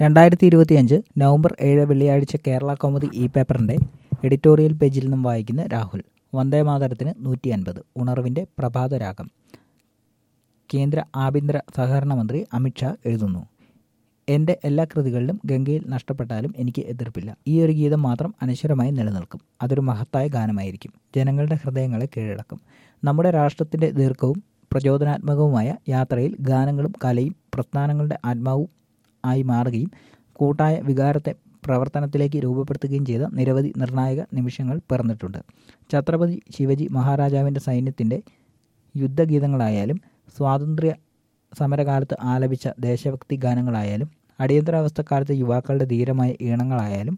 രണ്ടായിരത്തി ഇരുപത്തിയഞ്ച് നവംബർ ഏഴ് വെള്ളിയാഴ്ച കേരള കൗമുദി ഇ പേപ്പറിന്റെ എഡിറ്റോറിയൽ പേജിൽ നിന്നും വായിക്കുന്ന രാഹുൽ വന്ദേമാതരത്തിന് നൂറ്റി അൻപത് ഉണർവിന്റെ പ്രഭാതരാഗം കേന്ദ്ര ആഭ്യന്തര സഹകരണ മന്ത്രി അമിത്ഷാ എഴുതുന്നു എൻ്റെ എല്ലാ കൃതികളിലും ഗംഗയിൽ നഷ്ടപ്പെട്ടാലും എനിക്ക് എതിർപ്പില്ല ഈ ഒരു ഗീതം മാത്രം അനശ്വരമായി നിലനിൽക്കും അതൊരു മഹത്തായ ഗാനമായിരിക്കും ജനങ്ങളുടെ ഹൃദയങ്ങളെ കീഴടക്കും നമ്മുടെ രാഷ്ട്രത്തിൻ്റെ ദീർഘവും പ്രചോദനാത്മകവുമായ യാത്രയിൽ ഗാനങ്ങളും കലയും പ്രസ്ഥാനങ്ങളുടെ ആത്മാവും ആയി മാറുകയും കൂട്ടായ വികാരത്തെ പ്രവർത്തനത്തിലേക്ക് രൂപപ്പെടുത്തുകയും ചെയ്ത നിരവധി നിർണായക നിമിഷങ്ങൾ പിറന്നിട്ടുണ്ട് ഛത്രപതി ശിവജി മഹാരാജാവിൻ്റെ സൈന്യത്തിൻ്റെ യുദ്ധഗീതങ്ങളായാലും സ്വാതന്ത്ര്യ സമരകാലത്ത് ആലപിച്ച ദേശഭക്തി ഗാനങ്ങളായാലും അടിയന്തരാവസ്ഥക്കാലത്തെ യുവാക്കളുടെ ധീരമായ ഈണങ്ങളായാലും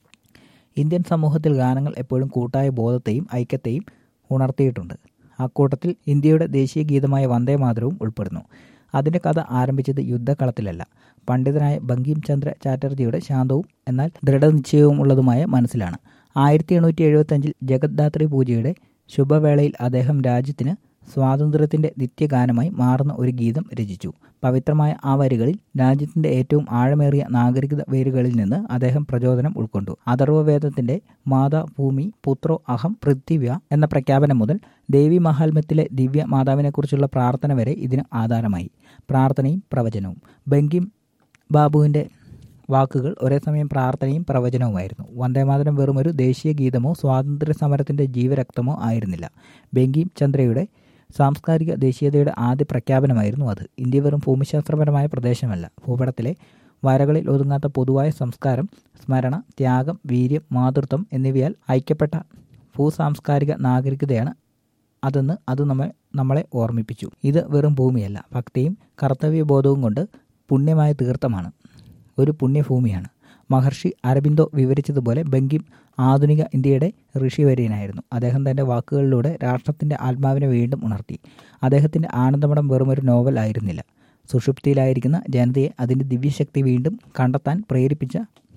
ഇന്ത്യൻ സമൂഹത്തിൽ ഗാനങ്ങൾ എപ്പോഴും കൂട്ടായ ബോധത്തെയും ഐക്യത്തെയും ഉണർത്തിയിട്ടുണ്ട് അക്കൂട്ടത്തിൽ ഇന്ത്യയുടെ ദേശീയ ഗീതമായ വന്ദേ മാതരവും ഉൾപ്പെടുന്നു അതിൻ്റെ കഥ ആരംഭിച്ചത് യുദ്ധകളത്തിലല്ല പണ്ഡിതനായ ബങ്കിം ചന്ദ്ര ചാറ്റർജിയുടെ ശാന്തവും എന്നാൽ ദൃഢനിശ്ചയവും ഉള്ളതുമായ മനസ്സിലാണ് ആയിരത്തി എണ്ണൂറ്റി എഴുപത്തഞ്ചിൽ ജഗദ്ധാത്രി പൂജയുടെ ശുഭവേളയിൽ അദ്ദേഹം രാജ്യത്തിന് സ്വാതന്ത്ര്യത്തിൻ്റെ നിത്യഗാനമായി മാറുന്ന ഒരു ഗീതം രചിച്ചു പവിത്രമായ ആ വരികളിൽ രാജ്യത്തിൻ്റെ ഏറ്റവും ആഴമേറിയ നാഗരികത വേരുകളിൽ നിന്ന് അദ്ദേഹം പ്രചോദനം ഉൾക്കൊണ്ടു അഥർവവേദത്തിൻ്റെ മാതാ ഭൂമി പുത്രോ അഹം പൃഥ്വിവ്യ എന്ന പ്രഖ്യാപനം മുതൽ ദേവി മഹാത്മ്യത്തിലെ ദിവ്യ മാതാവിനെക്കുറിച്ചുള്ള പ്രാർത്ഥന വരെ ഇതിന് ആധാരമായി പ്രാർത്ഥനയും പ്രവചനവും ബങ്കിം ബാബുവിൻ്റെ വാക്കുകൾ ഒരേ സമയം പ്രാർത്ഥനയും പ്രവചനവുമായിരുന്നു വന്ദേമാതരം വെറുമൊരു ദേശീയ ഗീതമോ സ്വാതന്ത്ര്യ സമരത്തിൻ്റെ ജീവരക്തമോ ആയിരുന്നില്ല ബങ്കിം ചന്ദ്രയുടെ സാംസ്കാരിക ദേശീയതയുടെ ആദ്യ പ്രഖ്യാപനമായിരുന്നു അത് ഇന്ത്യ വെറും ഭൂമിശാസ്ത്രപരമായ പ്രദേശമല്ല ഭൂപടത്തിലെ വരകളിൽ ഒതുങ്ങാത്ത പൊതുവായ സംസ്കാരം സ്മരണ ത്യാഗം വീര്യം മാതൃത്വം എന്നിവയാൽ ഐക്യപ്പെട്ട ഭൂസാംസ്കാരിക നാഗരികതയാണ് അതെന്ന് അത് നമ്മെ നമ്മളെ ഓർമ്മിപ്പിച്ചു ഇത് വെറും ഭൂമിയല്ല ഭക്തിയും കർത്തവ്യബോധവും കൊണ്ട് പുണ്യമായ തീർത്ഥമാണ് ഒരു പുണ്യഭൂമിയാണ് മഹർഷി അരബിന്ദോ വിവരിച്ചതുപോലെ ബങ്കിം ആധുനിക ഇന്ത്യയുടെ ഋഷിവര്യനായിരുന്നു അദ്ദേഹം തൻ്റെ വാക്കുകളിലൂടെ രാഷ്ട്രത്തിൻ്റെ ആത്മാവിനെ വീണ്ടും ഉണർത്തി അദ്ദേഹത്തിൻ്റെ ആനന്ദമഠം വെറുമൊരു നോവൽ ആയിരുന്നില്ല സുഷുപ്തിയിലായിരിക്കുന്ന ജനതയെ അതിൻ്റെ ദിവ്യശക്തി വീണ്ടും കണ്ടെത്താൻ പ്രേരിപ്പിച്ച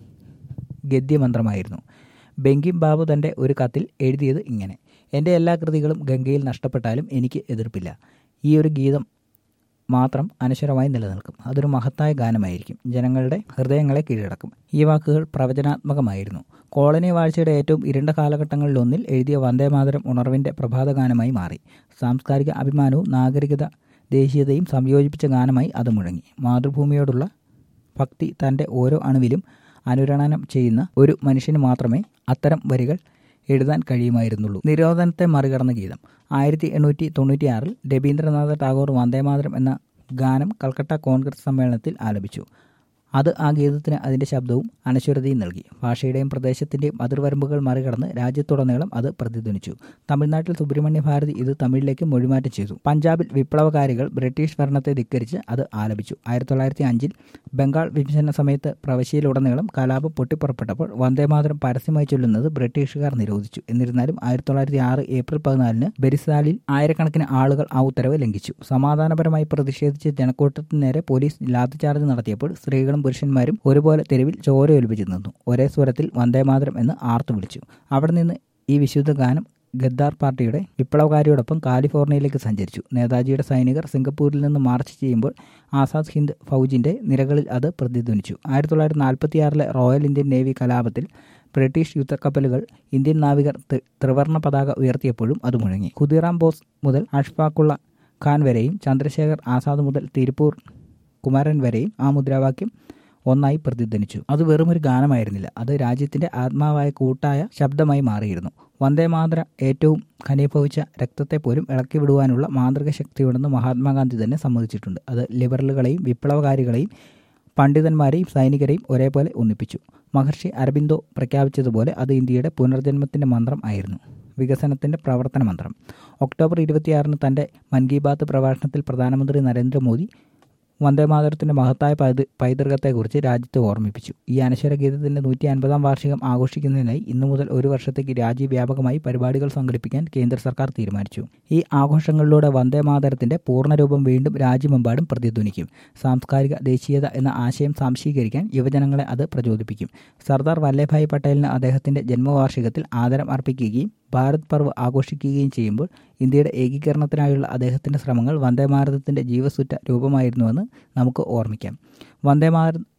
ഗദ്യമന്ത്രമായിരുന്നു ബങ്കിം ബാബു തൻ്റെ ഒരു കത്തിൽ എഴുതിയത് ഇങ്ങനെ എൻ്റെ എല്ലാ കൃതികളും ഗംഗയിൽ നഷ്ടപ്പെട്ടാലും എനിക്ക് എതിർപ്പില്ല ഈ ഒരു ഗീതം മാത്രം അനശ്വരമായി നിലനിൽക്കും അതൊരു മഹത്തായ ഗാനമായിരിക്കും ജനങ്ങളുടെ ഹൃദയങ്ങളെ കീഴടക്കും ഈ വാക്കുകൾ പ്രവചനാത്മകമായിരുന്നു കോളനി വാഴ്ചയുടെ ഏറ്റവും ഇരുണ്ട കാലഘട്ടങ്ങളിലൊന്നിൽ എഴുതിയ വന്ദേമാതരം ഉണർവിൻ്റെ പ്രഭാതഗാനമായി മാറി സാംസ്കാരിക അഭിമാനവും നാഗരികത ദേശീയതയും സംയോജിപ്പിച്ച ഗാനമായി അത് മുഴങ്ങി മാതൃഭൂമിയോടുള്ള ഭക്തി തൻ്റെ ഓരോ അണുവിലും അനുരണനം ചെയ്യുന്ന ഒരു മനുഷ്യന് മാത്രമേ അത്തരം വരികൾ എഴുതാൻ കഴിയുമായിരുന്നുള്ളൂ നിരോധനത്തെ മറികടന്ന ഗീതം ആയിരത്തി എണ്ണൂറ്റി തൊണ്ണൂറ്റിയാറിൽ രവീന്ദ്രനാഥ ടാഗോർ വന്ദേമാതരം എന്ന ഗാനം കൽക്കട്ട കോൺഗ്രസ് സമ്മേളനത്തിൽ ആലപിച്ചു അത് ആ ഗീതത്തിന് അതിൻ്റെ ശബ്ദവും അനശ്വരതയും നൽകി ഭാഷയുടെയും പ്രദേശത്തിൻ്റെയും അതിർവരമ്പുകൾ മറികടന്ന് രാജ്യത്തുടനീളം അത് പ്രതിധ്വനിച്ചു തമിഴ്നാട്ടിൽ സുബ്രഹ്മണ്യ ഭാരതി ഇത് തമിഴിലേക്ക് മൊഴിമാറ്റം ചെയ്തു പഞ്ചാബിൽ വിപ്ലവകാരികൾ ബ്രിട്ടീഷ് ഭരണത്തെ ധിക്കരിച്ച് അത് ആലപിച്ചു ആയിരത്തി തൊള്ളായിരത്തി അഞ്ചിൽ ബംഗാൾ വിഭജന സമയത്ത് പ്രവശ്യയിലുടനീളം കലാപം പൊട്ടിപ്പുറപ്പെട്ടപ്പോൾ വന്ദേമാതരം പരസ്യമായി ചൊല്ലുന്നത് ബ്രിട്ടീഷുകാർ നിരോധിച്ചു എന്നിരുന്നാലും ആയിരത്തി തൊള്ളായിരത്തി ആറ് ഏപ്രിൽ പതിനാലിന് ബെരിസാലിൽ ആയിരക്കണക്കിന് ആളുകൾ ആ ഉത്തരവ് ലംഘിച്ചു സമാധാനപരമായി പ്രതിഷേധിച്ച് ജനക്കൂട്ടത്തിന് നേരെ പോലീസ് ലാത്തിചാർജ് നടത്തിയപ്പോൾ സ്ത്രീകളും പുരുഷന്മാരും ഒരുപോലെ തെരുവിൽ ചോരയൊലിപ്പിച്ചു നിന്നു ഒരേ സ്വരത്തിൽ വന്ദേമാതരം എന്ന് ആർത്തു വിളിച്ചു അവിടെ നിന്ന് ഈ വിശുദ്ധ ഗാനം ഗദ്ദാർ പാർട്ടിയുടെ വിപ്ലവകാരിയോടൊപ്പം കാലിഫോർണിയയിലേക്ക് സഞ്ചരിച്ചു നേതാജിയുടെ സൈനികർ സിംഗപ്പൂരിൽ നിന്ന് മാർച്ച് ചെയ്യുമ്പോൾ ആസാദ് ഹിന്ദ് ഫൗജിൻ്റെ നിരകളിൽ അത് പ്രതിധ്വനിച്ചു ആയിരത്തി തൊള്ളായിരത്തി നാൽപ്പത്തിയാറിലെ റോയൽ ഇന്ത്യൻ നേവി കലാപത്തിൽ ബ്രിട്ടീഷ് യുദ്ധക്കപ്പലുകൾ ഇന്ത്യൻ നാവികർ ത്രിവർണ പതാക ഉയർത്തിയപ്പോഴും അത് മുഴങ്ങി ഖുദിറാം ബോസ് മുതൽ അഷ്ഫാഖുള്ള ഖാൻ വരെയും ചന്ദ്രശേഖർ ആസാദ് മുതൽ തിരുപ്പൂർ കുമാരൻ വരെയും ആ മുദ്രാവാക്യം ഒന്നായി പ്രതിധ്വനിച്ചു അത് വെറുമൊരു ഗാനമായിരുന്നില്ല അത് രാജ്യത്തിന്റെ ആത്മാവായ കൂട്ടായ ശബ്ദമായി മാറിയിരുന്നു വന്ദേമാതര ഏറ്റവും ഖനീഭവിച്ച രക്തത്തെ പോലും ഇളക്കി വിടുവാനുള്ള മാന്ത്രിക ശക്തിയുണ്ടെന്ന് മഹാത്മാഗാന്ധി തന്നെ സമ്മതിച്ചിട്ടുണ്ട് അത് ലിബറലുകളെയും വിപ്ലവകാരികളെയും പണ്ഡിതന്മാരെയും സൈനികരെയും ഒരേപോലെ ഒന്നിപ്പിച്ചു മഹർഷി അരബിന്ദോ പ്രഖ്യാപിച്ചതുപോലെ അത് ഇന്ത്യയുടെ പുനർജന്മത്തിൻ്റെ മന്ത്രം ആയിരുന്നു വികസനത്തിൻ്റെ പ്രവർത്തന മന്ത്രം ഒക്ടോബർ ഇരുപത്തിയാറിന് തൻ്റെ മൻ കി ബാത്ത് പ്രഭാഷണത്തിൽ പ്രധാനമന്ത്രി നരേന്ദ്രമോദി വന്ദേമാതരത്തിൻ്റെ മഹത്തായ പൈതൃ പൈതൃകത്തെക്കുറിച്ച് രാജ്യത്തെ ഓർമ്മിപ്പിച്ചു ഈ അനശ്വര ഗീതത്തിൻ്റെ നൂറ്റി അൻപതാം വാർഷികം ആഘോഷിക്കുന്നതിനായി ഇന്നു മുതൽ ഒരു വർഷത്തേക്ക് രാജ്യവ്യാപകമായി പരിപാടികൾ സംഘടിപ്പിക്കാൻ കേന്ദ്ര സർക്കാർ തീരുമാനിച്ചു ഈ ആഘോഷങ്ങളിലൂടെ വന്ദേമാതരത്തിൻ്റെ പൂർണ്ണരൂപം വീണ്ടും രാജ്യമെമ്പാടും പ്രതിധ്വനിക്കും സാംസ്കാരിക ദേശീയത എന്ന ആശയം സാംശീകരിക്കാൻ യുവജനങ്ങളെ അത് പ്രചോദിപ്പിക്കും സർദാർ വല്ലഭായ് പട്ടേലിന് അദ്ദേഹത്തിൻ്റെ ജന്മവാർഷികത്തിൽ ആദരം അർപ്പിക്കുകയും ഭാരത് പർവ് ആഘോഷിക്കുകയും ചെയ്യുമ്പോൾ ഇന്ത്യയുടെ ഏകീകരണത്തിനായുള്ള അദ്ദേഹത്തിൻ്റെ ശ്രമങ്ങൾ വന്ദേമാതരത്തിൻ്റെ ജീവസുറ്റ രൂപമായിരുന്നുവെന്ന് നമുക്ക് ഓർമ്മിക്കാം വന്ദേമാതരം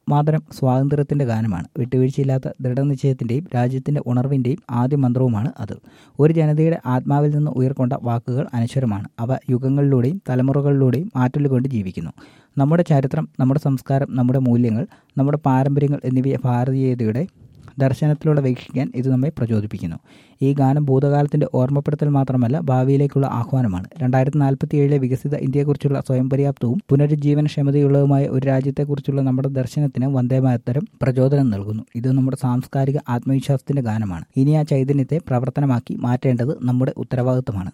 മാതരം സ്വാതന്ത്ര്യത്തിൻ്റെ ഗാനമാണ് വിട്ടുവീഴ്ചയില്ലാത്ത ദൃഢനിശ്ചയത്തിൻ്റെയും രാജ്യത്തിൻ്റെ ഉണർവിൻ്റെയും ആദ്യ മന്ത്രവുമാണ് അത് ഒരു ജനതയുടെ ആത്മാവിൽ നിന്ന് ഉയർക്കൊണ്ട വാക്കുകൾ അനശ്വരമാണ് അവ യുഗങ്ങളിലൂടെയും തലമുറകളിലൂടെയും ആറ്റലുകൊണ്ട് ജീവിക്കുന്നു നമ്മുടെ ചരിത്രം നമ്മുടെ സംസ്കാരം നമ്മുടെ മൂല്യങ്ങൾ നമ്മുടെ പാരമ്പര്യങ്ങൾ എന്നിവയെ ഭാരതീയതയുടെ ദർശനത്തിലൂടെ വീക്ഷിക്കാൻ ഇത് നമ്മെ പ്രചോദിപ്പിക്കുന്നു ഈ ഗാനം ഭൂതകാലത്തിൻ്റെ ഓർമ്മപ്പെടുത്തൽ മാത്രമല്ല ഭാവിയിലേക്കുള്ള ആഹ്വാനമാണ് രണ്ടായിരത്തി നാൽപ്പത്തി ഏഴിലെ വികസിത ഇന്ത്യയെക്കുറിച്ചുള്ള സ്വയം പര്യാപ്തവും പുനരുജ്ജീവനക്ഷമതയുള്ളതുമായ ഒരു രാജ്യത്തെക്കുറിച്ചുള്ള നമ്മുടെ ദർശനത്തിന് വന്ദേമാതരം പ്രചോദനം നൽകുന്നു ഇത് നമ്മുടെ സാംസ്കാരിക ആത്മവിശ്വാസത്തിൻ്റെ ഗാനമാണ് ഇനി ആ ചൈതന്യത്തെ പ്രവർത്തനമാക്കി മാറ്റേണ്ടത് നമ്മുടെ ഉത്തരവാദിത്തമാണ്